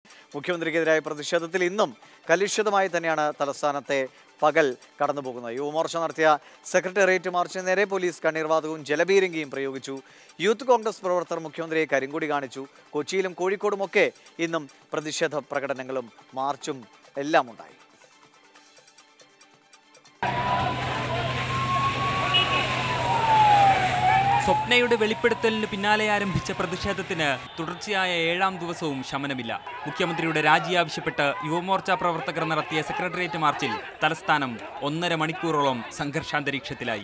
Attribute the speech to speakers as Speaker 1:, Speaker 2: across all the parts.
Speaker 1: മുഖ്യമന്ത്രിക്കെതിരായ പ്രതിഷേധത്തിൽ ഇന്നും കലുഷിതമായി തന്നെയാണ് തലസ്ഥാനത്തെ പകൽ കടന്നുപോകുന്നത് യുവമോർച്ച നടത്തിയ സെക്രട്ടേറിയറ്റ് മാർച്ചിന് നേരെ പോലീസ് കണ്ണീർവാതകവും ജലബീരങ്കിയും പ്രയോഗിച്ചു യൂത്ത് കോൺഗ്രസ് പ്രവർത്തകർ മുഖ്യമന്ത്രിയെ കരിങ്കൊടി കാണിച്ചു കൊച്ചിയിലും കോഴിക്കോടുമൊക്കെ ഇന്നും പ്രതിഷേധ പ്രകടനങ്ങളും മാർച്ചും എല്ലാം ഉണ്ടായി
Speaker 2: സ്വപ്നയുടെ വെളിപ്പെടുത്തലിന് പിന്നാലെ ആരംഭിച്ച പ്രതിഷേധത്തിന് തുടർച്ചയായ ഏഴാം ദിവസവും ശമനമില്ല മുഖ്യമന്ത്രിയുടെ രാജി ആവശ്യപ്പെട്ട് യുവമോർച്ച പ്രവർത്തകർ നടത്തിയ സെക്രട്ടേറിയറ്റ് മാർച്ചിൽ തലസ്ഥാനം ഒന്നര മണിക്കൂറോളം സംഘർഷാന്തരീക്ഷത്തിലായി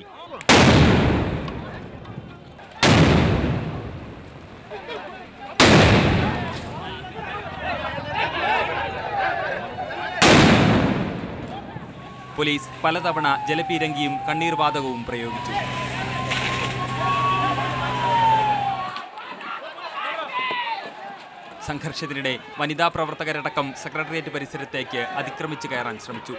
Speaker 2: പോലീസ് പലതവണ ജലപീരങ്കിയും കണ്ണീർവാതകവും പ്രയോഗിച്ചു സംഘർഷത്തിനിടെ വനിതാ പ്രവർത്തകരടക്കം സെക്രട്ടേറിയറ്റ് പരിസരത്തേക്ക് അതിക്രമിച്ചു കയറാൻ ശ്രമിച്ചു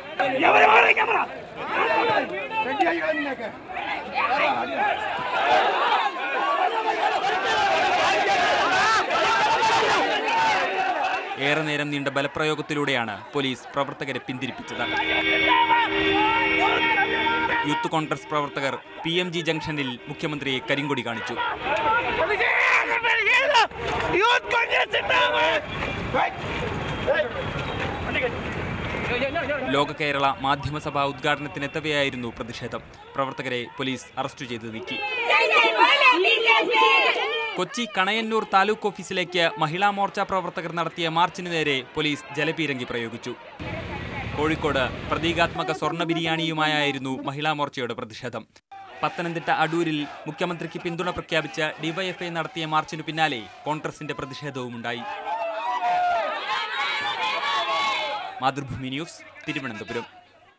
Speaker 2: ഏറെ നേരം നീണ്ട ബലപ്രയോഗത്തിലൂടെയാണ് പോലീസ് പ്രവർത്തകരെ പിന്തിരിപ്പിച്ചത് യൂത്ത് കോൺഗ്രസ് പ്രവർത്തകർ പി എം ജി ജംഗ്ഷനിൽ മുഖ്യമന്ത്രിയെ കരിങ്കൊടി കാണിച്ചു ലോക കേരള മാധ്യമസഭ ഉദ്ഘാടനത്തിനെത്തവെയായിരുന്നു പ്രതിഷേധം പ്രവർത്തകരെ പോലീസ് അറസ്റ്റ് ചെയ്ത് നീക്കി കൊച്ചി കണയന്നൂർ താലൂക്ക് ഓഫീസിലേക്ക് മഹിളാ മോർച്ച പ്രവർത്തകർ നടത്തിയ മാർച്ചിന് നേരെ പോലീസ് ജലപീരങ്കി പ്രയോഗിച്ചു കോഴിക്കോട് പ്രതീകാത്മക സ്വർണ്ണ ബിരിയാണിയുമായായിരുന്നു മഹിളാ മോർച്ചയുടെ പ്രതിഷേധം പത്തനംതിട്ട അടൂരിൽ മുഖ്യമന്ത്രിക്ക് പിന്തുണ പ്രഖ്യാപിച്ച് ഡിവൈഎഫ്ഐ നടത്തിയ മാർച്ചിനു പിന്നാലെ കോൺഗ്രസിന്റെ പ്രതിഷേധവുമുണ്ടായി മാതൃഭൂമി ന്യൂസ് തിരുവനന്തപുരം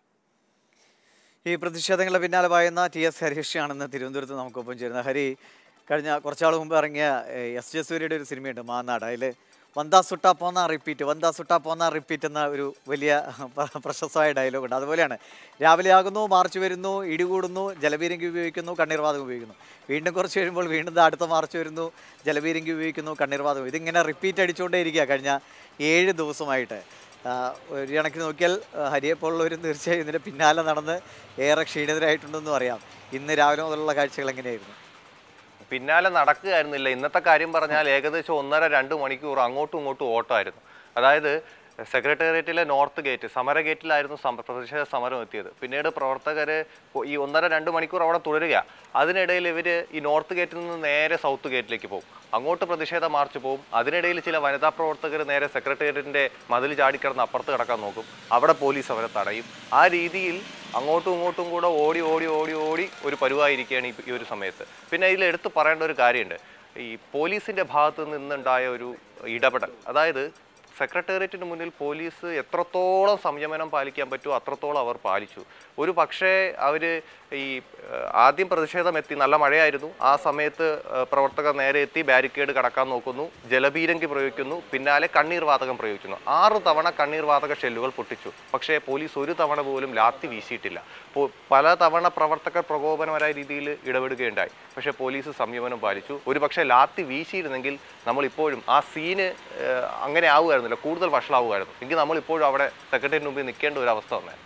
Speaker 1: ഈ പ്രതിഷേധങ്ങളുടെ പിന്നാലെ പായുന്ന ടി എസ് ഹരീഷാണെന്ന് തിരുവനന്തപുരത്ത് നമുക്കൊപ്പം ചേരുന്ന ഹരി കഴിഞ്ഞ കുറച്ചാൾ മുമ്പ് ഇറങ്ങിയ ഏഹ്, എസ് ജയസൂര്യയുടെ ഒരു സിനിമയുണ്ട് മാനാട് അതിൽ വന്താ സുട്ടാ പോന്ന റിപ്പീറ്റ് വന്താ സുട്ടാ പോന്ന റിപ്പീറ്റ് എന്ന ഒരു വലിയ പ്ര- പ്രശസ്തമായ ഡയലോഗ് ഉണ്ട് അതുപോലെയാണ് രാവിലെ ആകുന്നു മാർച്ച് വരുന്നു ഇടികൂടുന്നു ജലബീരങ്കി ഉപയോഗിക്കുന്നു കണ്ണീർവാതകം ഉപയോഗിക്കുന്നു വീണ്ടും കുറച്ച് കഴിയുമ്പോൾ വീണ്ടും ദാ അടുത്ത മാർച്ച് വരുന്നു ജലബീരങ്കി ഉപയോഗിക്കുന്നു കണ്ണീർവാതകം ഇതിങ്ങനെ റിപ്പീറ്റ് അടിച്ചുകൊണ്ടേ ഇരിക്കുക കഴിഞ്ഞ ഏഴ് ദിവസമായിട്ട് ആ, ഒരു കണക്കിന് നോക്കിയാൽ ആ, ഹരിയെ പോലുള്ളവരും തീർച്ചയായും ഇതിൻ്റെ പിന്നാലെ നടന്ന് ഏറെ ക്ഷീണിതരായിട്ടുണ്ടെന്നും അറിയാം ഇന്ന് രാവിലെ മുതലുള്ള കാഴ്ചകൾ എങ്ങനെയായിരുന്നു
Speaker 3: പിന്നാലെ നടക്കുകയായിരുന്നില്ല ഇന്നത്തെ കാര്യം പറഞ്ഞാൽ ഏകദേശം ഒന്നര രണ്ട് മണിക്കൂർ അങ്ങോട്ടും ഇങ്ങോട്ടും ഓട്ടമായിരുന്നു അതായത് സെക്രട്ടേറിയറ്റിലെ നോർത്ത് ഗേറ്റ് സമര ഗേറ്റിലായിരുന്നു സമ- പ്രതിഷേധ സമരം എത്തിയത് പിന്നീട് പ്രവർത്തകർ ഈ ഒന്നര രണ്ട് മണിക്കൂർ അവിടെ തുടരുക അതിനിടയിൽ ഇവർ ഈ നോർത്ത് ഗേറ്റിൽ നിന്ന് നേരെ സൗത്ത് ഗേറ്റിലേക്ക് പോകും അങ്ങോട്ട് പ്രതിഷേധ മാർച്ച് പോകും അതിനിടയിൽ ചില വനിതാ പ്രവർത്തകർ നേരെ സെക്രട്ടേറിയറ്റിന്റെ മതിൽ ചാടിക്കിടന്ന് അപ്പുറത്ത് കിടക്കാൻ നോക്കും അവിടെ പോലീസ് അവരെ തടയും ആ രീതിയിൽ അങ്ങോട്ടും ഇങ്ങോട്ടും കൂടെ ഓടി ഓടി ഓടി ഓടി ഒരു പരുവായിരിക്കുകയാണ് ഈ- ഈ ഒരു സമയത്ത് പിന്നെ ഇതിൽ എടുത്തു പറയേണ്ട ഒരു കാര്യമുണ്ട് ഈ പോലീസിന്റെ ഭാഗത്ത് നിന്നുണ്ടായ ഒരു ഇടപെടൽ അതായത് സെക്രട്ടേറിയറ്റിന് മുന്നിൽ പോലീസ് എത്രത്തോളം സംയമനം പാലിക്കാൻ പറ്റുമോ അത്രത്തോളം അവർ പാലിച്ചു ഒരു പക്ഷേ അവർ ഈ ഏഹ്, ആദ്യം പ്രതിഷേധം എത്തി നല്ല മഴയായിരുന്നു ആ സമയത്ത് ഏഹ്, പ്രവർത്തകർ നേരെ എത്തി ബാരിക്കേഡ് കടക്കാൻ നോക്കുന്നു ജലപീരങ്കി പ്രയോഗിക്കുന്നു പിന്നാലെ കണ്ണീർ വാതകം പ്രയോഗിക്കുന്നു ആറ് തവണ കണ്ണീർ വാതക ഷെല്ലുകൾ പൊട്ടിച്ചു പക്ഷേ പോലീസ് ഒരു തവണ പോലും ലാത്തി വീശിയിട്ടില്ല പോ- പല തവണ പ്രവർത്തകർ പ്രകോപനപരമായ രീതിയിൽ ഇടപെടുകയുണ്ടായി പക്ഷേ പോലീസ് സംയമനം പാലിച്ചു ഒരു പക്ഷേ ലാത്തി വീശിയിരുന്നെങ്കിൽ നമ്മൾ ഇപ്പോഴും ആ സീന് ഏഹ്, അങ്ങനെ ആവുമായിരുന്നില്ല കൂടുതൽ വഷളാവുമായിരുന്നു എങ്കിൽ നമ്മൾ ഇപ്പോഴും അവിടെ സെക്രട്ടറിന് മുമ്പിൽ നിൽക്കേണ്ട ഒരു അവസ്ഥ വന്നേ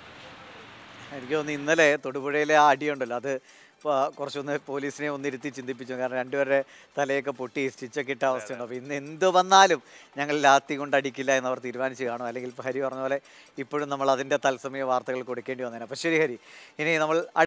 Speaker 1: എനിക്ക് തോന്നുന്നു ഇന്നലെ തൊടുപുഴയിലെ ആ അടിയുണ്ടല്ലോ അത് പ- കുറച്ചൊന്ന് പോലീസിനെ ഒന്നിരുത്തി ചിന്തിപ്പിച്ചു കാരണം രണ്ടുപേരുടെ തലയൊക്കെ പൊട്ടി സ്റ്റിച്ചൊക്കെ ഇട്ട അവസ്ഥയുണ്ട് അപ്പോൾ ഇന്ന് എന്ത് വന്നാലും ഞങ്ങൾ ലാത്തി കൊണ്ട് അടിക്കില്ല എന്ന് അവർ തീരുമാനിച്ച് കാണും അല്ലെങ്കിൽ ഇപ്പോൾ ഹരി പറഞ്ഞ പോലെ ഇപ്പോഴും നമ്മൾ അതിൻ്റെ തത്സമയ വാർത്തകൾ കൊടുക്കേണ്ടി വന്നേനെ അപ്പോൾ ശരി ഹരി ഇനി നമ്മൾ